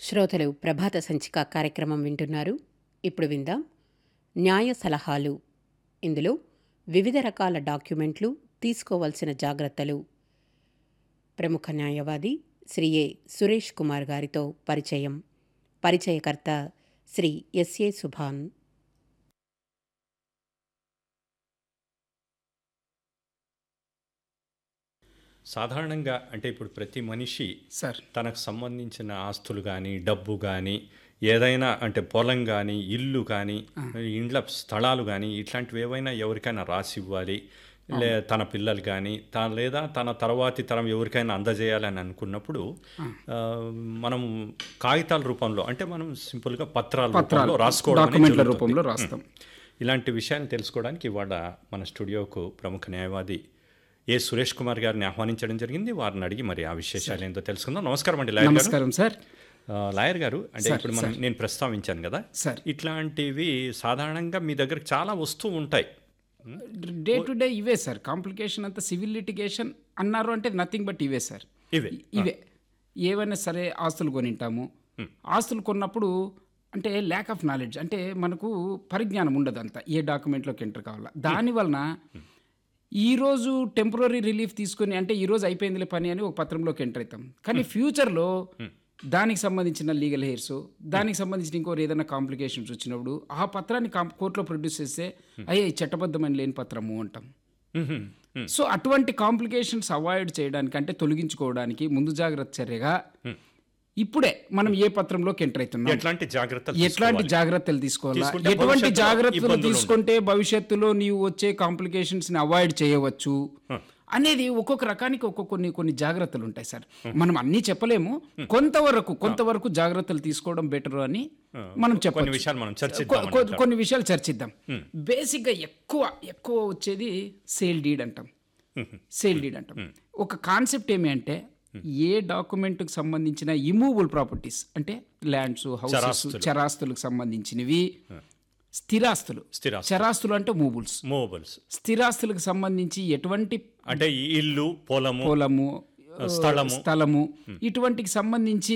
శ్రోతలు ప్రభాత సంచిక కార్యక్రమం వింటున్నారు ఇప్పుడు విందాం న్యాయ సలహాలు ఇందులో వివిధ రకాల డాక్యుమెంట్లు తీసుకోవాల్సిన జాగ్రత్తలు ప్రముఖ న్యాయవాది శ్రీ ఏ సురేష్ కుమార్ గారితో పరిచయం పరిచయకర్త శ్రీ ఎస్ఏ సుభాన్ సాధారణంగా అంటే ఇప్పుడు ప్రతి మనిషి సార్ తనకు సంబంధించిన ఆస్తులు కానీ డబ్బు కానీ ఏదైనా అంటే పొలం కానీ ఇల్లు కానీ ఇండ్ల స్థలాలు కానీ ఇట్లాంటివి ఏవైనా ఎవరికైనా రాసి ఇవ్వాలి లే తన పిల్లలు కానీ తా లేదా తన తర్వాతి తరం ఎవరికైనా అందజేయాలని అనుకున్నప్పుడు ఆ, మనం కాగితాల రూపంలో అంటే మనం సింపుల్గా పత్రాల రూపంలో రాసుకోవడం అనేది డాక్యుమెంట్ల జరుగుతుంది. రూపంలో రాస్తాం ఇలాంటి విషయాన్ని తెలుసుకోవడానికి ఇవాళ మన స్టూడియోకు ప్రముఖ న్యాయవాది ఏ సురేష్ కుమార్ గారిని ఆహ్వానించడం జరిగింది వారిని అడిగి మరి ఆ విశేషాలు ఏంటో తెలుసుకుందాం నమస్కారం అండి లాయర్ గారు నమస్కారం సార్ ఆ, లాయర్ గారు అంటే ఇప్పుడు మనం నేను ప్రస్తావించాను కదా సార్ ఇట్లాంటివి సాధారణంగా మీ దగ్గర చాలా వస్తువు ఉంటాయి డే టు డే ఇవే సార్ కాంప్లికేషన్ అంతా సివిల్ లిటిగేషన్ అన్నారు అంటే నథింగ్ బట్ ఇవే సార్ ఇవే ఇవే ఏవైనా సరే ఆస్తులు కొనింటాము ఆస్తులు కొన్నప్పుడు అంటే ల్యాక్ ఆఫ్ నాలెడ్జ్ అంటే మనకు పరిజ్ఞానం ఉండదు అంత ఏ డాక్యుమెంట్లోకి ఎంటర్ కావాలా దాని వలన ఈరోజు టెంపరీ రిలీఫ్ తీసుకొని అంటే ఈరోజు అయిపోయిందిలే పని అని ఒక పత్రంలోకి ఎంటర్ అవుతాం కానీ ఫ్యూచర్లో దానికి సంబంధించిన లీగల్ హెయిర్స్ దానికి సంబంధించిన ఇంకోటి ఏదైనా కాంప్లికేషన్స్ వచ్చినప్పుడు ఆ పత్రాన్ని కాం- కోర్టులో ప్రొడ్యూస్ చేస్తే అయ్యే ఈ చట్టబద్ధమైన లేని పత్రము అంటాం మ్మ్. మ్మ్. సో అటువంటి కాంప్లికేషన్స్ అవాయిడ్ చేయడానికి అంటే తొలగించుకోవడానికి ముందు జాగ్రత్త చర్యగా ఇప్పుడే మనం ఏ పత్రంలోకి ఎంటర్ అవుతున్నాం ఎట్లాంటి జాగ్రత్తలు ఎట్లాంటి జాగ్రత్తలు తీసుకోవాలా తీసుకుంటే ఎటువంటి భవిష్యత్తులో జాగ్రత్తలు ఇబ్బందులు తీసుకుంటే భవిష్యత్తులో నీవు వచ్చే కాంప్లికేషన్స్ ని అవాయిడ్ చేయవచ్చు అనేది ఒక్కొక్క రకానికి ఒక్కొక్క కొన్ని కొన్ని జాగ్రత్తలు ఉంటాయి సార్ మనం అన్నీ చెప్పలేము కొంతవరకు కొంతవరకు జాగ్రత్తలు తీసుకోవడం బెటర్ అని మనం కొన్ని చెప్పచ్చు విషయాలు మనం కొ- చర్చిద్దాం కొ- కొన్ని విషయాలు చర్చిద్దాం బేసిక్గా ఎక్కువ ఎక్కువ వచ్చేది సేల్ డీడ్ అంటాం సేల్ డీడ్ అంటాం ఒక కాన్సెప్ట్ ఏమి అంటే ఏ డాక్యుమెంట్కి సంబంధించిన ఇమూవబుల్ ప్రాపర్టీస్ అంటే ల్యాండ్స్ హౌసెస్ చరాస్తులు. చరాస్తులకు సంబంధించినవి స్థిరాస్తులు స్థిరాస్తులు. చరాస్తులు అంటే మూవబుల్స్ మూవబుల్స్ స్థిరాస్తులకు సంబంధించి ఎటువంటి అంటే ఈ ఇల్లు పొలము పొలము స్థలము. స్థలము ఇటువంటికి సంబంధించి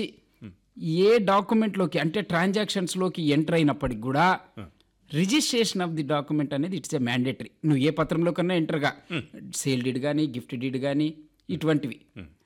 ఏ డాక్యుమెంట్లోకి అంటే ట్రాన్సాక్షన్స్లోకి ఎంటర్ అయినప్పటికి కూడా రిజిస్ట్రేషన్ ఆఫ్ ది డాక్యుమెంట్ అనేది ఇట్స్ ఏ మ్యాండేటరీ నువ్వు ఏ పత్రంలో కన్నా ఎంటర్గా సేల్ డీడ్ కానీ గిఫ్ట్ డీడ్ కానీ ఇటువంటివి